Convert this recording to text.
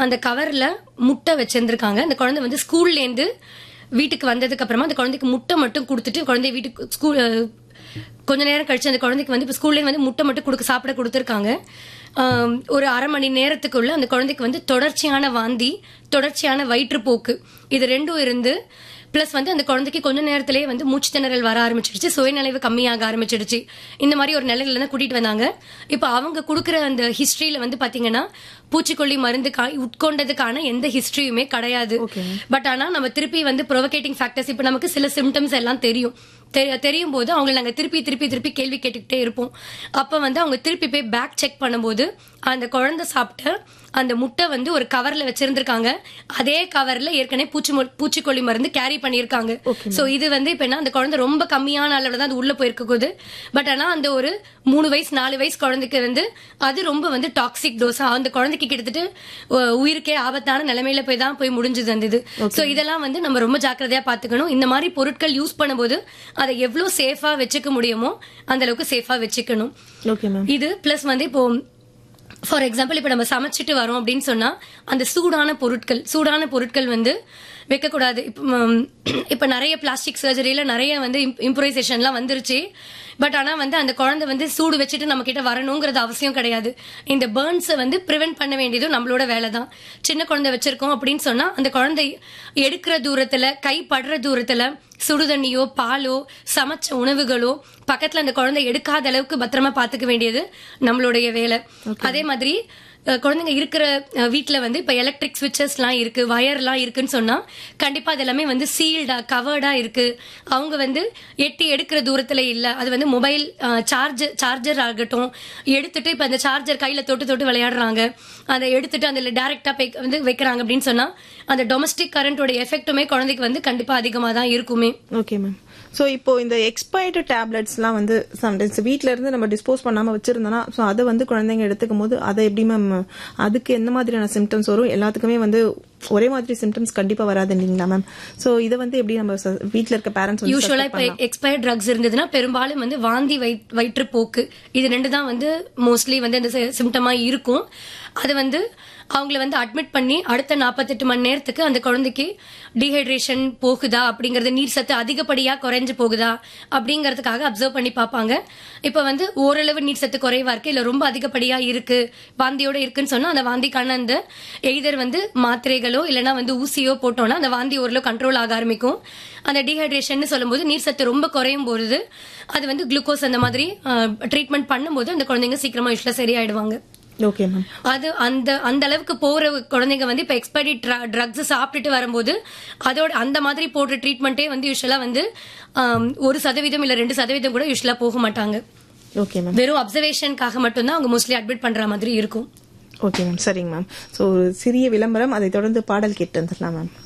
அந்த கவர்ல முட்டை வச்சிருந்திருக்காங்க அந்த குழந்தை வந்து ஸ்கூல்ல இருந்து வீட்டுக்கு வந்ததுக்கு அப்புறமா அந்த குழந்தைக்கு முட்டை மட்டும் கொடுத்துட்டு குழந்தை வீட்டுக்கு ஸ்கூல் கொஞ்ச நேரம் கழிச்சு அந்த குழந்தைக்கு வந்து இப்போ ஸ்கூல்லேயே வந்து முட்டை மட்டும் கொடுக்க சாப்பிட கொடுத்துருக்காங்க ஆம், ஒரு அரை மணி நேரத்துக்குள்ள அந்த குழந்தைக்கு வந்து தொடர்ச்சியான வாந்தி தொடர்ச்சியான வயிற்றுப்போக்கு இது ரெண்டும் இருந்து ப்ளஸ் வந்து அந்த குழந்தைக்கு கொஞ்ச நேரத்திலேயே வந்து மூச்சு திணறல் வர ஆரம்பிச்சிடுச்சு சுயநலைவு கம்மியாக ஆரம்பிச்சிடுச்சு இந்த மாதிரி ஒரு நிலையில தான் கூட்டிட்டு வந்தாங்க இப்போ அவங்க கொடுக்குற அந்த ஹிஸ்டரியில வந்து பாத்தீங்கன்னா பூச்சிக்கொல்லி மருந்து கா- உட்கொண்டதுக்கான எந்த ஹிஸ்டரியுமே கிடையாது பட் ஆனா நம்ம திருப்பி வந்து ப்ரொவகேட்டிங் ஃபேக்டர்ஸ் இப்போ நமக்கு சில சிம்டம்ஸ் எல்லாம் தெரியும் தெ- தெரியும் போது அவங்களை நாங்க திருப்பி திருப்பி திருப்பி கேள்வி கேட்டுக்கிட்டே இருப்போம் அப்ப வந்து அவங்க திருப்பி போய் பேக் செக் பண்ணும்போது அந்த குழந்தை சாப்பிட்ட அந்த முட்டை வந்து ஒரு கவர்ல வச்சிருந்திருக்காங்க அதே கவர்ல ஏற்கனவே பூச்சி மொ- பூச்சிக்கொல்லி மருந்து கேரி பண்ணியிருக்காங்க சோ இது வந்து இப்ப என்ன அந்த குழந்தை ரொம்ப கம்மியான அளவுல தான் அது உள்ள போயிருக்க போகுது பட் ஆனா அந்த ஒரு மூணு வயசு நாலு வயசு குழந்தைக்கு வந்து அது ரொம்ப வந்து டாக்ஸிக் டோஸா அந்த குழந்தைக்கு கிட்டத்தட்ட உ- உயிருக்கே ஆபத்தான நிலைமையில போய் தான் போய் முடிஞ்சது அந்த இது சோ இதெல்லாம் வந்து நம்ம ரொம்ப ஜாக்கிரதையா பாத்துக்கணும் இந்த மாதிரி பொருட்கள் யூஸ் பண்ணும்போது அதை எவ்வளவு சேஃபா வச்சுக்க முடியுமோ அந்த அளவுக்கு சேஃபா வச்சுக்கணும் ஓகே மேம் இது பிளஸ் வந்து இப்போ ஃபார் எக்ஸாம்பிள் இப்போ நம்ம சமைச்சிட்டு வரோம் அப்படின்னு சொன்னா அந்த சூடான பொருட்கள் சூடான பொருட்கள் வந்து வைக்கக்கூடாது இப்போ ம், இப்போ நிறைய பிளாஸ்டிக் சர்ஜரியில நிறைய வந்து இம்ப்ரூவைசேஷன்லாம் வந்துருச்சு பட் ஆனா வந்து அந்த குழந்தை வந்து சூடு வச்சுட்டு நம்ம கிட்ட வரணுங்கிறது அவசியம் கிடையாது இந்த பேர்ன்ஸை வந்து ப்ரிவென்ட் பண்ண வேண்டியதும் நம்மளோட வேலை தான் சின்ன குழந்தை வச்சிருக்கோம் அப்படின்னு சொன்னா அந்த குழந்தை எடுக்கிற தூரத்துல கை படுற தூரத்துல சுடுதண்ணியோ பாலோ சமைச்ச உணவுகளோ பக்கத்துல அந்த குழந்தை எடுக்காத அளவுக்கு பத்திரமா பாத்துக்க வேண்டியது நம்மளுடைய வேலை அதே மாதிரி அஹ், குழந்தைங்க இருக்கிற அஹ், வீட்ல வந்து இப்ப எலக்ட்ரிக் சுவிச்சஸ்லாம் இருக்கு வயர்லாம் இருக்குன்னு சொன்னா கண்டிப்பா அது எல்லாமே வந்து சீல்டா கவர்டா இருக்கு அவங்க வந்து எட்டி எடுக்கிற தூரத்துல இல்ல அது வந்து மொபைல் சார்ஜர் சார்ஜர் ஆகட்டும் எடுத்துட்டு இப்ப அந்த சார்ஜர் கையில தொட்டு தொட்டு விளையாடுறாங்க அதை எடுத்துட்டு அதுல டைரக்டா வந்து வைக்கிறாங்க அப்படின்னு சொன்னா அந்த டொமஸ்டிக் கரண்டோட எஃபெக்ட்டுமே குழந்தைக்கு வந்து கண்டிப்பா அதிகமா தான் இருக்குமே ஓகே மேம் ஸோ இப்போ இந்த எக்ஸ்பயர்டு டேப்லெட்ஸ்லாம் வந்து சம்டைம்ஸ் வீட்ல இருந்து நம்ம டிஸ்போஸ் பண்ணாம வச்சிருந்தோம்னா ஸோ அதை வந்து குழந்தைங்க எடுத்துக்கும் போது அதை எப்படி மேம் அதுக்கு எந்த மாதிரியான சிம்டம்ஸ் வரும் எல்லாத்துக்குமே வந்து ஒரே மாதிரி சிம்டம்ஸ் கண்டிப்பா வராது இல்லைங்களா மேம் ஸோ இதை வந்து எப்படி நம்ம ச- வீட்ல இருக்க பேரண்ட்ஸ் வந்து யூஸ்வலா இப்ப எக்ஸ்பயர்ட் ட்ரக்ஸ் இருந்ததுன்னா பெரும்பாலும் வந்து வாந்தி வயிற்- வயிற்றுப்போக்கு இது ரெண்டு தான் வந்து மோஸ்ட்லி வந்து அந்த சிம்டமா இருக்கும் அது வந்து அவங்கள வந்து அட்மிட் பண்ணி அடுத்த 48 மணி நேரத்துக்கு அந்த குழந்தைக்கு டீஹைட்ரேஷன் போகுதா அப்படிங்கறது நீர் சத்து அதிகப்படியா குறைஞ்சு போகுதா அப்படிங்கறதுக்காக அப்சர்வ் பண்ணி பார்ப்பாங்க இப்ப வந்து ஓரளவு நீர் சத்து குறைவா இருக்கு இல்ல ரொம்ப அதிகப்படியா இருக்கு வாந்தியோட இருக்குன்னு சொன்னா அந்த வாந்திக்கான அந்த எய்தர் வந்து மாத்திரைகளோ இல்லைன்னா வந்து ஊசியோ போட்டோம்னா அந்த வாந்தி ஓரளவு கண்ட்ரோல் ஆக ஆரம்பிக்கும் அந்த டீஹைட்ரேஷன் சொல்லும்போது நீர் சத்து ரொம்ப குறையும் பொழுது அது வந்து குளுக்கோஸ் அந்த மாதிரி ட்ரீட்மெண்ட் பண்ணும்போது அந்த குழந்தைங்க சீக்கிரமா யூஸ்வலா சரியாயிடுவாங்க ஓகே மேம் அது அந்த அந்த அளவுக்கு போற குழந்தைங்க வந்து இப்ப எக்ஸ்பைரி ட்ரக்ஸ் சாப்பிட்டுட்டு வரும்போது அதோட அந்த மாதிரி போடுற ட்ரீட்மெண்ட்டே வந்து யூஸ்வலா வந்து ஆம், ஒரு சதவீதம் இல்ல ரெண்டு சதவீதம் கூட யூஸ்வலா போக மாட்டாங்க ஓகே மேம் வெறும் அப்சர்வேஷனுக்காக மட்டும்தான் அவங்க மோஸ்ட்லி அட்மிட் பண்ற மாதிரி இருக்கும் ஓகே மேம் சரிங்க மேம் ஸோ ஒரு சிறிய விளம்பரம் அதை தொடர்ந்து பாடல் கேட்டு வந்துடலாம் மேம்